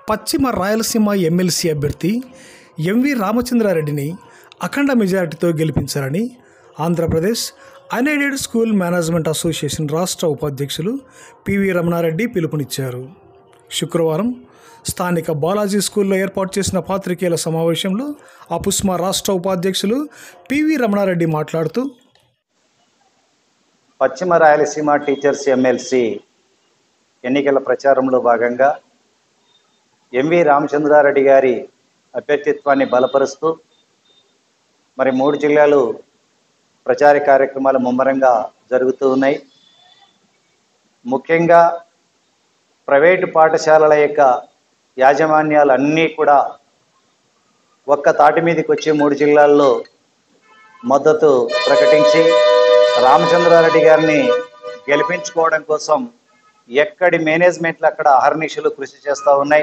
పశ్చిమ రాయలసీమ ఎమ్మెల్సీ అభ్యర్థి ఎంవి రామచంద్రారెడ్డిని అఖండ మెజారిటీతో గెలిపించాలని Andhra Pradesh unaided school management association రాష్ట్ర ఉపాధ్యక్షులు పివి రమణారెడ్డి పిలుపునిచ్చారు శుక్రవారం స్థానిక బాలాజీ స్కూల్లో ఏర్పాటు చేసిన పాత్రికేయుల సమావేశంలో అపుస్మా రాష్ట్ర ఉపాధ్యక్షులు పివి రమణారెడ్డి మాట్లాడుతూ పశ్చిమ రాయలసీమ టీచర్స్ ఎమ్మెల్సీ ఎన్నికల ప్రచారంలో భాగంగా ఎంవి రామచంద్రారెడ్డి గారి అభ్యర్థిత్వాన్ని బలపరుస్తూ మరి మూడు జిల్లాలు ప్రచార కార్యక్రమాలు ముమ్మరంగా జరుగుతూ ఉన్నాయి ముఖ్యంగా ప్రైవేటు పాఠశాలల యొక్క యాజమాన్యాలు అన్నీ కూడా ఒక్క తాటి మీదకి వచ్చి మూడు జిల్లాల్లో మద్దతు ప్రకటించి రామచంద్రారెడ్డి గారిని గెలిపించుకోవడం కోసం ఎక్కడి మేనేజ్మెంట్లు అక్కడ అహర్నిశలు కృషి చేస్తూ ఉన్నాయి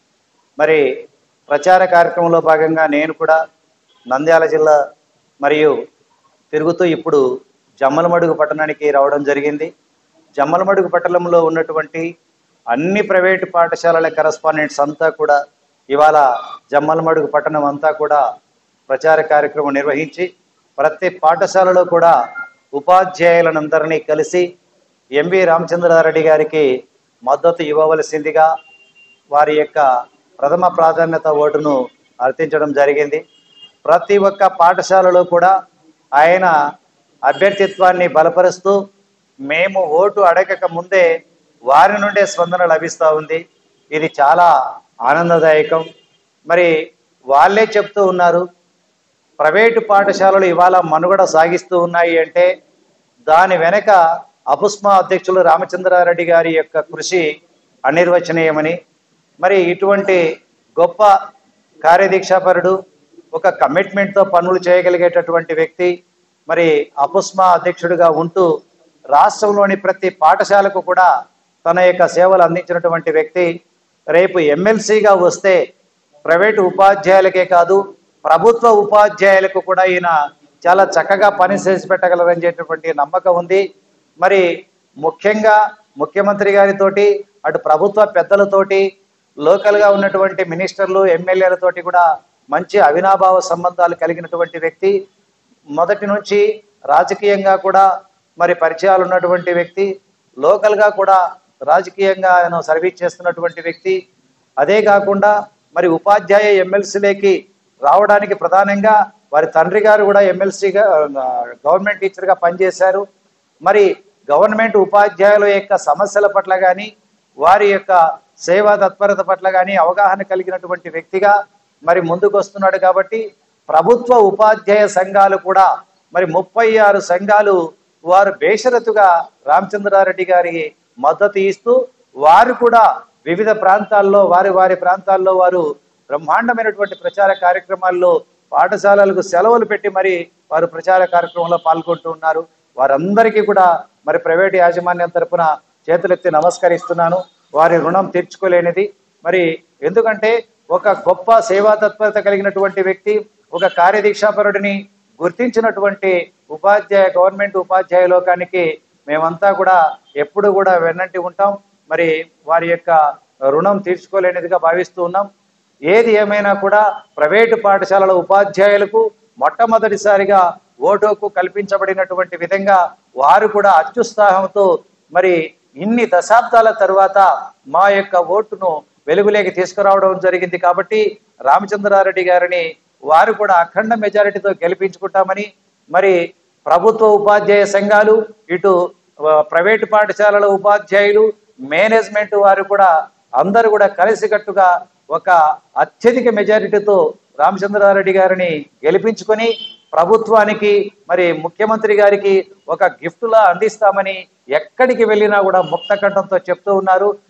మరి ప్రచార కార్యక్రమంలో భాగంగా నేను కూడా నంద్యాల జిల్లా మరియు తిరుగుతూ ఇప్పుడు జమ్మలమడుగు పట్టణానికి రావడం జరిగింది జమ్మలమడుగు పట్టణంలో ఉన్నటువంటి అన్ని ప్రైవేటు పాఠశాలల కరస్పాండెంట్స్ అంతా కూడా ఇవాళ జమ్మలమడుగు పట్టణం అంతా కూడా ప్రచార కార్యక్రమం నిర్వహించి ప్రతి పాఠశాలలో కూడా ఉపాధ్యాయులనందరినీ కలిసి ఎంవి రామచంద్రారెడ్డి గారికి మద్దతు ఇవ్వవలసిందిగా వారి యొక్క ప్రథమ ప్రాధాన్యత ఓటును అర్థించడం జరిగింది ప్రతి ఒక్క పాఠశాలలో కూడా ఆయన అభ్యర్థిత్వాన్ని బలపరుస్తూ మేము ఓటు అడగక ముందే వారి నుండే స్పందన లభిస్తూ ఉంది ఇది చాలా ఆనందదాయకం మరి వాళ్ళే చెప్తూ ఉన్నారు ప్రైవేటు పాఠశాలలు ఇవాళ మనుగడ సాగిస్తూ ఉన్నాయి అంటే దాని వెనక అపుస్మా అధ్యక్షులు రామచంద్రారెడ్డి గారి యొక్క కృషి అనిర్వచనీయమని మరి ఇటువంటి గొప్ప కార్యదీక్షాపరుడు ఒక కమిట్మెంట్తో పనులు చేయగలిగేటటువంటి వ్యక్తి మరి అపుస్మా అధ్యక్షుడిగా ఉంటూ రాష్ట్రంలోని ప్రతి పాఠశాలకు కూడా తన యొక్క సేవలు అందించినటువంటి వ్యక్తి రేపు ఎమ్మెల్సీగా వస్తే ప్రైవేటు ఉపాధ్యాయులకే కాదు ప్రభుత్వ ఉపాధ్యాయులకు కూడా ఈయన చాలా చక్కగా పని చేసి పెట్టగలరనేటువంటి నమ్మకం ఉంది మరి ముఖ్యంగా ముఖ్యమంత్రి గారితోటి అటు ప్రభుత్వ పెద్దలతోటి లోకల్గా ఉన్నటువంటి మినిస్టర్లు ఎమ్మెల్యేలతోటి కూడా మంచి అవినాభావ సంబంధాలు కలిగినటువంటి వ్యక్తి మొదటి నుంచి రాజకీయంగా కూడా మరి పరిచయాలు ఉన్నటువంటి వ్యక్తి లోకల్గా కూడా రాజకీయంగా ఆయన సర్వీస్ చేస్తున్నటువంటి వ్యక్తి అదే కాకుండా మరి ఉపాధ్యాయ ఎమ్మెల్సీలకి రావడానికి ప్రధానంగా వారి తండ్రి గారు కూడా ఎమ్మెల్సీగా గవర్నమెంట్ టీచర్గా పనిచేశారు మరి గవర్నమెంట్ ఉపాధ్యాయుల యొక్క సమస్యల పట్ల కానీ వారి యొక్క సేవా తత్పరత పట్ల కానీ అవగాహన కలిగినటువంటి వ్యక్తిగా మరి ముందుకు వస్తున్నాడు కాబట్టి ప్రభుత్వ ఉపాధ్యాయ సంఘాలు కూడా మరి ముప్పై ఆరు సంఘాలు వారు బేషరతుగా రామచంద్రారెడ్డి గారికి మద్దతు ఇస్తూ వారు కూడా వివిధ ప్రాంతాల్లో వారి వారి ప్రాంతాల్లో వారు బ్రహ్మాండమైనటువంటి ప్రచార కార్యక్రమాల్లో పాఠశాలలకు సెలవులు పెట్టి మరి వారు ప్రచార కార్యక్రమంలో పాల్గొంటూ ఉన్నారు వారందరికీ కూడా మరి ప్రైవేట్ యాజమాన్యం తరపున చేతులెత్తి నమస్కరిస్తున్నాను వారి రుణం తీర్చుకోలేనిది మరి ఎందుకంటే ఒక గొప్ప సేవా తత్పరత కలిగినటువంటి వ్యక్తి ఒక కార్యదీక్షాపరుడిని గుర్తించినటువంటి ఉపాధ్యాయ గవర్నమెంట్ ఉపాధ్యాయ లోకానికి మేమంతా కూడా ఎప్పుడు కూడా వెన్నంటి ఉంటాం మరి వారి యొక్క రుణం తీర్చుకోలేనిదిగా భావిస్తూ ఉన్నాం ఏది ఏమైనా కూడా ప్రైవేటు పాఠశాలల ఉపాధ్యాయులకు మొట్టమొదటిసారిగా ఓటుకు కల్పించబడినటువంటి విధంగా వారు కూడా అత్యుత్సాహంతో మరి ఇన్ని దశాబ్దాల తరువాత మా యొక్క ఓటును వెలుగులోకి తీసుకురావడం జరిగింది కాబట్టి రామచంద్రారెడ్డి గారిని వారు కూడా అఖండ మెజారిటీతో గెలిపించుకుంటామని మరి ప్రభుత్వ ఉపాధ్యాయ సంఘాలు ఇటు ఆ, ప్రైవేటు పాఠశాలల ఉపాధ్యాయులు మేనేజ్మెంట్ వారు కూడా అందరూ కూడా కలిసికట్టుగా ఒక అత్యధిక మెజారిటీతో రామచంద్రారెడ్డి గారిని గెలిపించుకొని ప్రభుత్వానికి మరి ముఖ్యమంత్రి గారికి ఒక గిఫ్ట్లా అందిస్తామని ఎక్కడికి వెళ్ళినా కూడా ముక్త కంఠంతో చెప్తూ ఉన్నారు